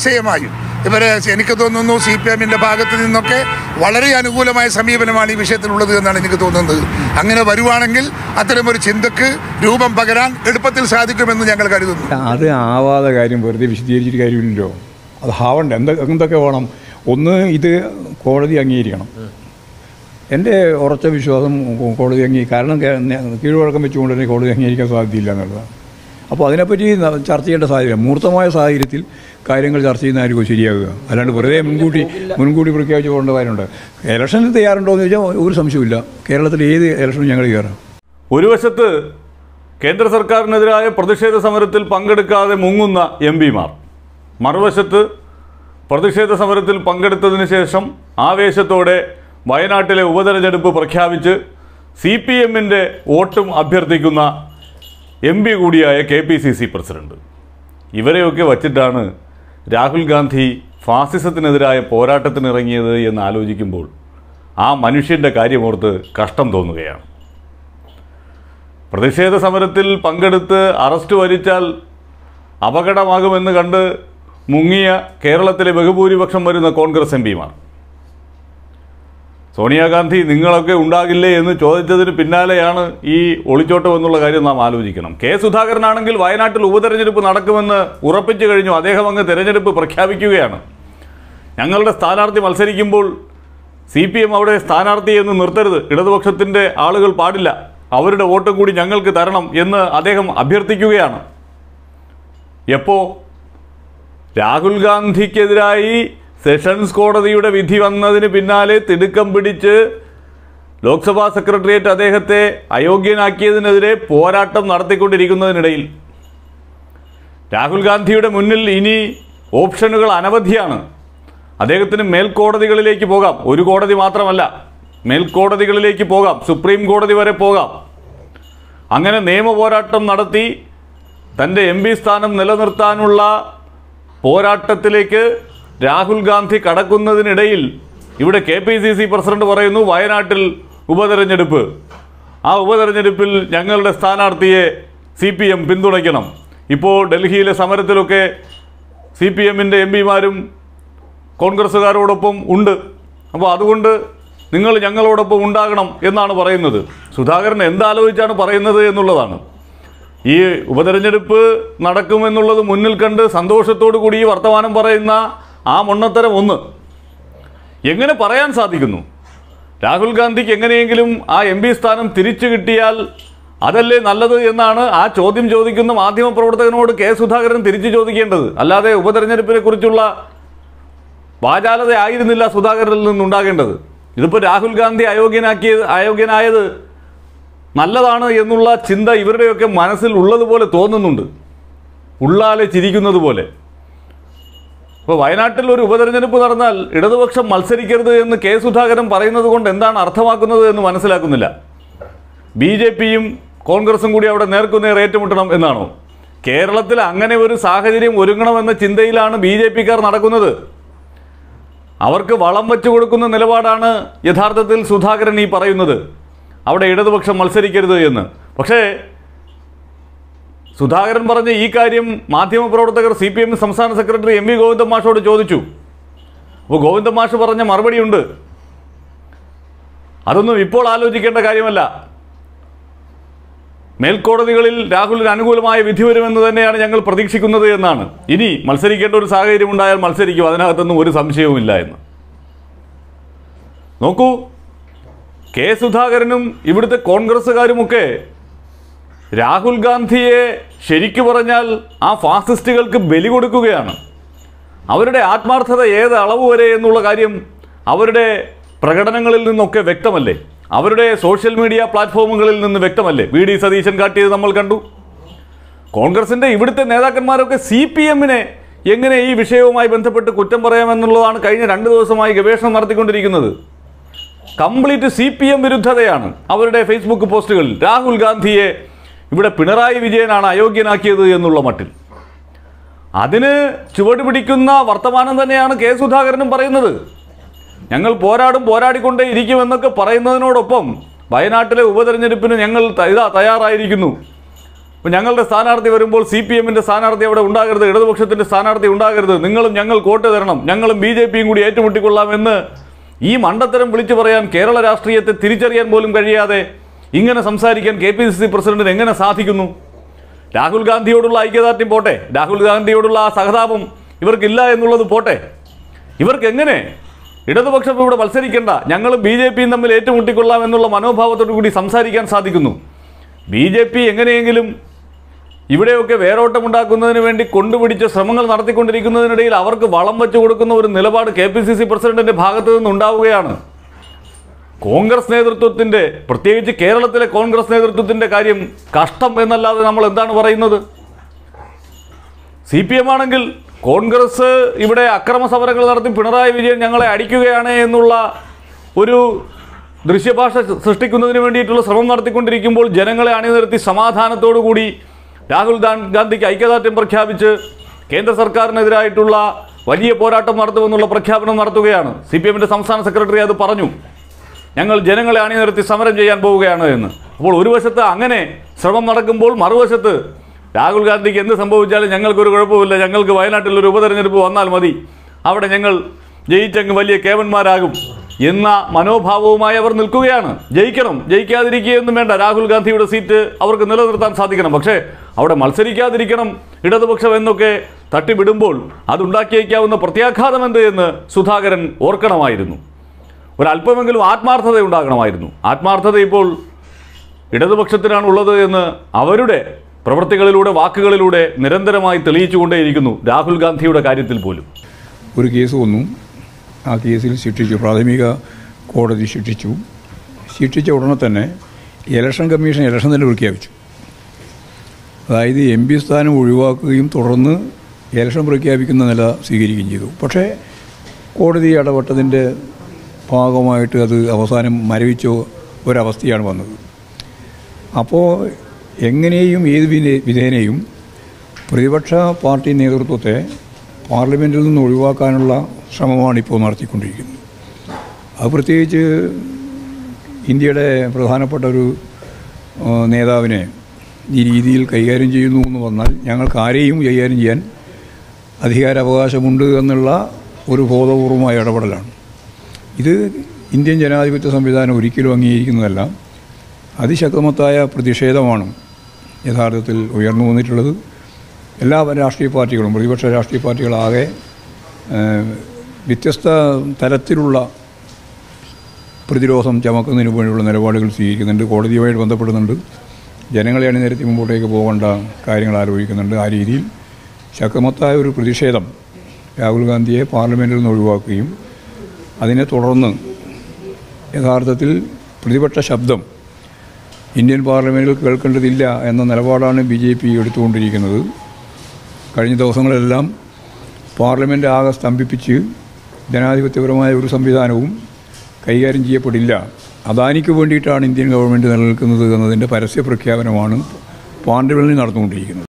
നിശ്ചയമായും ഇവരെ എനിക്ക് തോന്നുന്നു സി പി എമ്മിൻ്റെ ഭാഗത്ത് നിന്നൊക്കെ വളരെ അനുകൂലമായ സമീപനമാണ് ഈ വിഷയത്തിലുള്ളത് എന്നാണ് എനിക്ക് തോന്നുന്നത് അങ്ങനെ വരുവാണെങ്കിൽ അത്തരമൊരു ചിന്തക്ക് രൂപം പകരാൻ എളുപ്പത്തിൽ സാധിക്കുമെന്ന് ഞങ്ങൾ കരുതുന്നു അത് ആവാതെ കാര്യം വെറുതെ വിശദീകരിച്ചിട്ട് കാര്യമില്ലല്ലോ അത് ആവണ്ട എന്തൊക്കെ എന്തൊക്കെ വേണം ഒന്ന് ഇത് കോടതി അംഗീകരിക്കണം എൻ്റെ ഉറച്ച വിശ്വാസം കോ- കോടതി അംഗീ കാരണം കേ- നെ- കീഴ്വഴക്കം വെച്ചുകൊണ്ട് തന്നെ കോടതി അംഗീകരിക്കാൻ സാധ്യതയില്ല എന്നുള്ളതാണ് അപ്പോൾ അതിനെപ്പറ്റി ന- ചർച്ച ചെയ്യേണ്ട സാഹചര്യം മൂർത്തമായ സാഹചര്യത്തിൽ കാര്യങ്ങൾ ചർച്ച ചെയ്യുന്നതായിരിക്കും ശരിയാകുക അല്ലാണ്ട് വെറുതെ മുൻകൂട്ടി മുൻകൂട്ടി പ്രഖ്യാപിച്ച് പോകേണ്ട കാര്യമുണ്ട് ഇലക്ഷനിൽ തയ്യാറുണ്ടോ എന്ന് ചോദിച്ചാൽ ഒരു സംശയമില്ല കേരളത്തിൽ ഏത് ഇലക്ഷനും ഞങ്ങൾ കയറാം ഒരു വശത്ത് കേന്ദ്ര സർക്കാരിനെതിരായ പ്രതിഷേധ സമരത്തിൽ പങ്കെടുക്കാതെ മുങ്ങുന്ന എം പിമാർ മറുവശത്ത് പ്രതിഷേധ സമരത്തിൽ പങ്കെടുത്തതിന് ശേഷം ആവേശത്തോടെ വയനാട്ടിലെ ഉപതെരഞ്ഞെടുപ്പ് പ്രഖ്യാപിച്ച് സി പി എമ്മിൻ്റെ വോട്ടും അഭ്യർത്ഥിക്കുന്ന എം പി കൂടിയായ K P C C president ഇവരെയൊക്കെ വച്ചിട്ടാണ് രാഹുൽ ഗാന്ധി ഫാസിസത്തിനെതിരായ പോരാട്ടത്തിനിറങ്ങിയത് എന്ന് ആലോചിക്കുമ്പോൾ ആ മനുഷ്യൻ്റെ കാര്യമോർത്ത് കഷ്ടം തോന്നുകയാണ് പ്രതിഷേധ സമരത്തിൽ പങ്കെടുത്ത് അറസ്റ്റ് വരിച്ചാൽ അപകടമാകുമെന്ന് കണ്ട് മുങ്ങിയ കേരളത്തിലെ ബഹുഭൂരിപക്ഷം വരുന്ന കോൺഗ്രസ് എം പിമാർ സോണിയാഗാന്ധി നിങ്ങളൊക്കെ ഉണ്ടാകില്ലേ എന്ന് ചോദിച്ചതിന് പിന്നാലെയാണ് ഈ ഒളിച്ചോട്ടം എന്നുള്ള കാര്യം നാം ആലോചിക്കണം കെ സുധാകരനാണെങ്കിൽ വയനാട്ടിൽ ഉപതെരഞ്ഞെടുപ്പ് നടക്കുമെന്ന് ഉറപ്പിച്ചു കഴിഞ്ഞു അദ്ദേഹം അങ്ങ് തെരഞ്ഞെടുപ്പ് പ്രഖ്യാപിക്കുകയാണ് ഞങ്ങളുടെ സ്ഥാനാർത്ഥി മത്സരിക്കുമ്പോൾ സി പി എം അവിടെ സ്ഥാനാർത്ഥിയെ എന്ന് നിർത്തരുത് ഇടതുപക്ഷത്തിൻ്റെ ആളുകൾ പാടില്ല അവരുടെ വോട്ടും കൂടി ഞങ്ങൾക്ക് തരണം എന്ന് അദ്ദേഹം അഭ്യർത്ഥിക്കുകയാണ് എപ്പോ രാഹുൽ ഗാന്ധിക്കെതിരായി സെഷൻസ് കോടതിയുടെ വിധി വന്നതിന് പിന്നാലെ തിടുക്കം പിടിച്ച് ലോക്സഭാ സെക്രട്ടേറിയറ്റ് അദ്ദേഹത്തെ അയോഗ്യനാക്കിയതിനെതിരെ പോരാട്ടം നടത്തിക്കൊണ്ടിരിക്കുന്നതിനിടയിൽ രാഹുൽ ഗാന്ധിയുടെ മുന്നിൽ ഇനി ഓപ്ഷനുകൾ അനവധിയാണ് അദ്ദേഹത്തിന് മേൽക്കോടതികളിലേക്ക് പോകാം ഒരു കോടതി മാത്രമല്ല മേൽക്കോടതികളിലേക്ക് പോകാം സുപ്രീം കോടതി വരെ പോകാം അങ്ങനെ നിയമ പോരാട്ടം നടത്തി തൻ്റെ എം പി സ്ഥാനം നിലനിർത്താനുള്ള പോരാട്ടത്തിലേക്ക് രാഹുൽ ഗാന്ധി കടക്കുന്നതിനിടയിൽ ഇവിടെ K P C C president പറയുന്നു വയനാട്ടിൽ ഉപതെരഞ്ഞെടുപ്പ് ആ ഉപതെരഞ്ഞെടുപ്പിൽ ഞങ്ങളുടെ സ്ഥാനാർത്ഥിയെ സി പി എം പിന്തുണയ്ക്കണം ഇപ്പോൾ ഡൽഹിയിലെ സമരത്തിലൊക്കെ സി പി എമ്മിൻ്റെ എം പിമാരും കോൺഗ്രസ്സുകാരോടൊപ്പം ഉണ്ട് അപ്പോൾ അതുകൊണ്ട് നിങ്ങൾ ഞങ്ങളോടൊപ്പം ഉണ്ടാകണം എന്നാണ് പറയുന്നത് സുധാകരൻ എന്താലോചിച്ചാണ് പറയുന്നത് എന്നുള്ളതാണ് ഈ ഉപതെരഞ്ഞെടുപ്പ് നടക്കുമെന്നുള്ളത് മുന്നിൽ കണ്ട് സന്തോഷത്തോടു കൂടി ഈ വർത്തമാനം പറയുന്ന ആ മൊണ്ണത്തരം ഒന്ന് എങ്ങനെ പറയാൻ സാധിക്കുന്നു രാഹുൽ ഗാന്ധിക്ക് എങ്ങനെയെങ്കിലും ആ എം പി സ്ഥാനം തിരിച്ചു കിട്ടിയാൽ അതല്ലേ നല്ലത് എന്നാണ് ആ ചോദ്യം ചോദിക്കുന്ന മാധ്യമപ്രവർത്തകനോട് കെ സുധാകരൻ തിരിച്ചു ചോദിക്കേണ്ടത് അല്ലാതെ ഉപതെരഞ്ഞെടുപ്പിനെ കുറിച്ചുള്ള വാചാലത ആയിരുന്നില്ല സുധാകരനിൽ നിന്നുണ്ടാകേണ്ടത് ഇതിപ്പോൾ രാഹുൽ ഗാന്ധി അയോഗ്യനാക്കിയത് അയോഗ്യനായത് നല്ലതാണ് എന്നുള്ള ചിന്ത ഇവരുടെയൊക്കെ മനസ്സിൽ ഉള്ളതുപോലെ തോന്നുന്നുണ്ട് ഉള്ളാലെ ചിരിക്കുന്നത് പോലെ ഇപ്പോൾ വയനാട്ടിൽ ഒരു ഉപതെരഞ്ഞെടുപ്പ് നടന്നാൽ ഇടതുപക്ഷം മത്സരിക്കരുത് എന്ന് കെ സുധാകരൻ പറയുന്നത് കൊണ്ട് എന്താണ് അർത്ഥമാക്കുന്നത് എന്ന് മനസ്സിലാക്കുന്നില്ല ബി ജെ പിയും കോൺഗ്രസും കൂടി അവിടെ നേർക്കുനേർ ഏറ്റുമുട്ടണം എന്നാണോ കേരളത്തിൽ അങ്ങനെ ഒരു സാഹചര്യം ഒരുങ്ങണമെന്ന ചിന്തയിലാണ് ബി ജെ പിക്കാർ നടക്കുന്നത് അവർക്ക് വളം വെച്ചു കൊടുക്കുന്ന നിലപാടാണ് യഥാർത്ഥത്തിൽ സുധാകരൻ ഈ പറയുന്നത് അവിടെ ഇടതുപക്ഷം മത്സരിക്കരുത് എന്ന് പക്ഷേ സുധാകരൻ പറഞ്ഞ ഈ കാര്യം മാധ്യമപ്രവർത്തകർ സി പി എം സംസ്ഥാന സെക്രട്ടറി എം വി ഗോവിന്ദൻ മാഷോട് ചോദിച്ചു അപ്പോൾ ഗോവിന്ദൻ മാഷ് പറഞ്ഞ മറുപടിയുണ്ട് അതൊന്നും ഇപ്പോൾ ആലോചിക്കേണ്ട കാര്യമല്ല മേൽക്കോടതികളിൽ രാഹുലിന് അനുകൂലമായ വിധി വരുമെന്ന് തന്നെയാണ് ഞങ്ങൾ പ്രതീക്ഷിക്കുന്നത് എന്നാണ് ഇനി മത്സരിക്കേണ്ട ഒരു സാഹചര്യം ഉണ്ടായാൽ മത്സരിക്കും അതിനകത്തൊന്നും ഒരു സംശയവുമില്ല എന്ന് നോക്കൂ കെ സുധാകരനും ഇവിടുത്തെ കോൺഗ്രസ്സുകാരുമൊക്കെ രാഹുൽ ഗാന്ധിയെ ശരിക്കു പറഞ്ഞാൽ ആ ഫാസിസ്റ്റുകൾക്ക് ബലി കൊടുക്കുകയാണ് അവരുടെ ആത്മാർത്ഥത ഏത് അളവ് വരെ എന്നുള്ള കാര്യം അവരുടെ പ്രകടനങ്ങളിൽ നിന്നൊക്കെ വ്യക്തമല്ലേ അവരുടെ സോഷ്യൽ മീഡിയ പ്ലാറ്റ്ഫോമുകളിൽ നിന്ന് വ്യക്തമല്ലേ വി ഡി സതീശൻ കാട്ടിയത് നമ്മൾ കണ്ടു കോൺഗ്രസിൻ്റെ ഇവിടുത്തെ നേതാക്കന്മാരൊക്കെ സി പി എമ്മിനെ എങ്ങനെ ഈ വിഷയവുമായി ബന്ധപ്പെട്ട് കുറ്റം പറയാമെന്നുള്ളതാണ് കഴിഞ്ഞ രണ്ട് ദിവസമായി ഗവേഷണം നടത്തിക്കൊണ്ടിരിക്കുന്നത് കംപ്ലീറ്റ് സി പി എം വിരുദ്ധതയാണ് അവരുടെ ഫേസ്ബുക്ക് പോസ്റ്റുകളിൽ രാഹുൽ ഗാന്ധിയെ ഇവിടെ പിണറായി വിജയനാണ് അയോഗ്യനാക്കിയത് എന്നുള്ള മട്ടിൽ അതിന് ചുവട് പിടിക്കുന്ന വർത്തമാനം തന്നെയാണ് കെ സുധാകരനും പറയുന്നത് ഞങ്ങൾ പോരാടും പോരാടിക്കൊണ്ടേ ഇരിക്കുമെന്നൊക്കെ പറയുന്നതിനോടൊപ്പം വയനാട്ടിലെ ഉപതെരഞ്ഞെടുപ്പിന് ഞങ്ങൾ ത- ഇതാ തയ്യാറായിരിക്കുന്നു അപ്പോൾ ഞങ്ങളുടെ സ്ഥാനാർത്ഥി വരുമ്പോൾ സി പി എമ്മിൻ്റെ സ്ഥാനാർത്ഥി അവിടെ ഉണ്ടാകരുത് ഇടതുപക്ഷത്തിൻ്റെ സ്ഥാനാർത്ഥി ഉണ്ടാകരുത് നിങ്ങളും ഞങ്ങൾ വോട്ട് തരണം ഞങ്ങളും ബി ജെ പിയും കൂടി ഏറ്റുമുട്ടിക്കൊള്ളാമെന്ന് ഈ മണ്ടത്തരം വിളിച്ചു പറയാൻ കേരള രാഷ്ട്രീയത്തെ തിരിച്ചറിയാൻ പോലും കഴിയാതെ ഇങ്ങനെ സംസാരിക്കാൻ കെ പി സി സി പ്രസിഡന്റിന് എങ്ങനെ സാധിക്കുന്നു രാഹുൽ ഗാന്ധിയോടുള്ള ഐക്യദാർഢ്യം പോട്ടെ രാഹുൽ ഗാന്ധിയോടുള്ള ആ സഹതാപം ഇവർക്കില്ല എന്നുള്ളത് പോട്ടെ ഇവർക്ക് എങ്ങനെ ഇടതുപക്ഷം ഇവിടെ മത്സരിക്കേണ്ട ഞങ്ങളും ബി ജെ പിയും തമ്മിൽ ഏറ്റുമുട്ടിക്കൊള്ളാം എന്നുള്ള മനോഭാവത്തോടു കൂടി സംസാരിക്കാൻ സാധിക്കുന്നു ബി ജെ പി എങ്ങനെയെങ്കിലും ഇവിടെയൊക്കെ വേരോട്ടമുണ്ടാക്കുന്നതിന് വേണ്ടി കൊണ്ടുപിടിച്ച ശ്രമങ്ങൾ നടത്തിക്കൊണ്ടിരിക്കുന്നതിനിടയിൽ അവർക്ക് വളം വെച്ചു കൊടുക്കുന്ന ഒരു നിലപാട് കെ പി സി സി പ്രസിഡന്റിന്റെ ഭാഗത്തു നിന്നുണ്ടാവുകയാണ് കോൺഗ്രസ് നേതൃത്വത്തിന്റെ പ്രത്യേകിച്ച് കേരളത്തിലെ കോൺഗ്രസ് നേതൃത്വത്തിന്റെ കാര്യം കഷ്ടം എന്നല്ലാതെ നമ്മൾ എന്താണ് പറയുന്നത് സി പി എം ആണെങ്കിൽ കോൺഗ്രസ് ഇവിടെ അക്രമ സമരങ്ങൾ നടത്തി പിണറായി വിജയൻ ഞങ്ങളെ അടിക്കുകയാണ് എന്നുള്ള ഒരു ദൃശ്യഭാഷ സൃഷ്ടിക്കുന്നതിന് വേണ്ടിയിട്ടുള്ള ശ്രമം നടത്തിക്കൊണ്ടിരിക്കുമ്പോൾ ജനങ്ങളെ അണിനിർത്തി സമാധാനത്തോടു കൂടി രാഹുൽ ഗാ- ഗാന്ധിക്ക് ഐക്യദാർഢ്യം പ്രഖ്യാപിച്ച് കേന്ദ്ര സർക്കാരിനെതിരായിട്ടുള്ള വലിയ പോരാട്ടം നടത്തുമെന്നുള്ള പ്രഖ്യാപനം നടത്തുകയാണ് സി പി എമ്മിൻ്റെ സംസ്ഥാന സെക്രട്ടറി അത് പറഞ്ഞു ഞങ്ങൾ ജനങ്ങളെ അണിനിർത്തി സമരം ചെയ്യാൻ പോവുകയാണ് എന്ന് അപ്പോൾ ഒരു വശത്ത് അങ്ങനെ ശ്രമം നടക്കുമ്പോൾ മറുവശത്ത് രാഹുൽ ഗാന്ധിക്ക് എന്ത് സംഭവിച്ചാലും ഞങ്ങൾക്കൊരു കുഴപ്പമില്ല ഞങ്ങൾക്ക് വയനാട്ടിൽ ഒരു ഉപതെരഞ്ഞെടുപ്പ് വന്നാൽ മതി അവിടെ ഞങ്ങൾ ജയിച്ചങ്ങ് വലിയ കേവന്മാരാകും എന്ന മനോഭാവവുമായി അവർ നിൽക്കുകയാണ് ജയിക്കണം ജയിക്കാതിരിക്കുകയൊന്നും വേണ്ട രാഹുൽ ഗാന്ധിയുടെ സീറ്റ് അവർക്ക് നിലനിർത്താൻ സാധിക്കണം പക്ഷേ അവിടെ മത്സരിക്കാതിരിക്കണം ഇടതുപക്ഷം എന്നൊക്കെ തട്ടിവിടുമ്പോൾ അതുണ്ടാക്കിയേക്കാവുന്ന പ്രത്യാഘാതം എന്ത് എന്ന് സുധാകരൻ ഓർക്കണമായിരുന്നു ഒരല്പമെങ്കിലും ആത്മാർത്ഥത ഉണ്ടാകണമായിരുന്നു ആത്മാർത്ഥത ഇപ്പോൾ ഇടതുപക്ഷത്തിനാണ് ഉള്ളത് എന്ന് അവരുടെ പ്രവൃത്തികളിലൂടെ വാക്കുകളിലൂടെ നിരന്തരമായി തെളിയിച്ചുകൊണ്ടേയിരിക്കുന്നു രാഹുൽ ഗാന്ധിയുടെ കാര്യത്തിൽ പോലും ഒരു കേസ് വന്നു ആ കേസിൽ ശിക്ഷിച്ചു പ്രാഥമിക കോടതി ശിക്ഷിച്ചു ശിക്ഷിച്ച ഉടനെ തന്നെ ഇലക്ഷൻ കമ്മീഷൻ ഇലക്ഷൻ തന്നെ പ്രഖ്യാപിച്ചു അതായത് എം പി സ്ഥാനം ഒഴിവാക്കുകയും തുടർന്ന് ഇലക്ഷൻ പ്രഖ്യാപിക്കുന്ന നില സ്വീകരിക്കുകയും ചെയ്തു പക്ഷേ കോടതി ഇടപെട്ടതിൻ്റെ ഭാഗമായിട്ട് അത് അവസാനം മരവിച്ച ഒരവസ്ഥയാണ് വന്നത് അപ്പോൾ എങ്ങനെയും ഏത് വിധേ- വിധേനയും പ്രതിപക്ഷ പാർട്ടി നേതൃത്വത്തെ പാർലമെൻറ്റിൽ നിന്ന് ഒഴിവാക്കാനുള്ള ശ്രമമാണ് ഇപ്പോൾ നടത്തിക്കൊണ്ടിരിക്കുന്നത് അത് പ്രത്യേകിച്ച് ഇന്ത്യയുടെ പ്രധാനപ്പെട്ട ഒരു ആ, നേതാവിനെ ഈ രീതിയിൽ കൈകാര്യം ചെയ്യുന്നു എന്ന് വന്നാൽ ഞങ്ങൾക്ക് ആരെയും കൈകാര്യം ചെയ്യാൻ അധികാരാവകാശമുണ്ട് എന്നുള്ള ഒരു ബോധപൂർവമായ ഇടപെടലാണ് ഇത് ഇന്ത്യൻ ജനാധിപത്യ സംവിധാനം ഒരിക്കലും അംഗീകരിക്കുന്നതല്ല അതിശക്തമത്തായ പ്രതിഷേധമാണ് യഥാർത്ഥത്തിൽ ഉയർന്നു വന്നിട്ടുള്ളത് എല്ലാ രാഷ്ട്രീയ പാർട്ടികളും പ്രതിപക്ഷ രാഷ്ട്രീയ പാർട്ടികളാകെ ഏഹ്, വ്യത്യസ്ത തരത്തിലുള്ള പ്രതിരോധം ചമക്കുന്നതിന് വേണ്ടിയുള്ള നിലപാടുകൾ സ്വീകരിക്കുന്നുണ്ട് കോടതിയുമായിട്ട് ബന്ധപ്പെടുന്നുണ്ട് ജനങ്ങളെ അണിനിരത്തി മുമ്പോട്ടേക്ക് പോകേണ്ട കാര്യങ്ങൾ ആലോചിക്കുന്നുണ്ട് ആ രീതിയിൽ ശക്തമത്തായ ഒരു പ്രതിഷേധം രാഹുൽ ഗാന്ധിയെ പാർലമെൻറ്റിൽ നിന്ന് ഒഴിവാക്കുകയും അതിനെ തുടർന്ന് യഥാർത്ഥത്തിൽ പ്രതിപക്ഷ ശബ്ദം ഇന്ത്യൻ പാർലമെൻറ്റിൽ കേൾക്കേണ്ടതില്ല എന്ന നിലപാടാണ് ബി ജെ പി എടുത്തുകൊണ്ടിരിക്കുന്നത് കഴിഞ്ഞ ദിവസങ്ങളെല്ലാം പാർലമെൻറ്റ് ആകെ സ്തംഭിപ്പിച്ച് ജനാധിപത്യപരമായ ഒരു സംവിധാനവും കൈകാര്യം ചെയ്യപ്പെടില്ല അദാനിക്ക് വേണ്ടിയിട്ടാണ് ഇന്ത്യൻ ഗവൺമെൻറ് നിലനിൽക്കുന്നത് എന്നതിൻ്റെ പരസ്യ പ്രഖ്യാപനമാണ് പാർലമെൻറ്റിൽ നടന്നുകൊണ്ടിരിക്കുന്നത്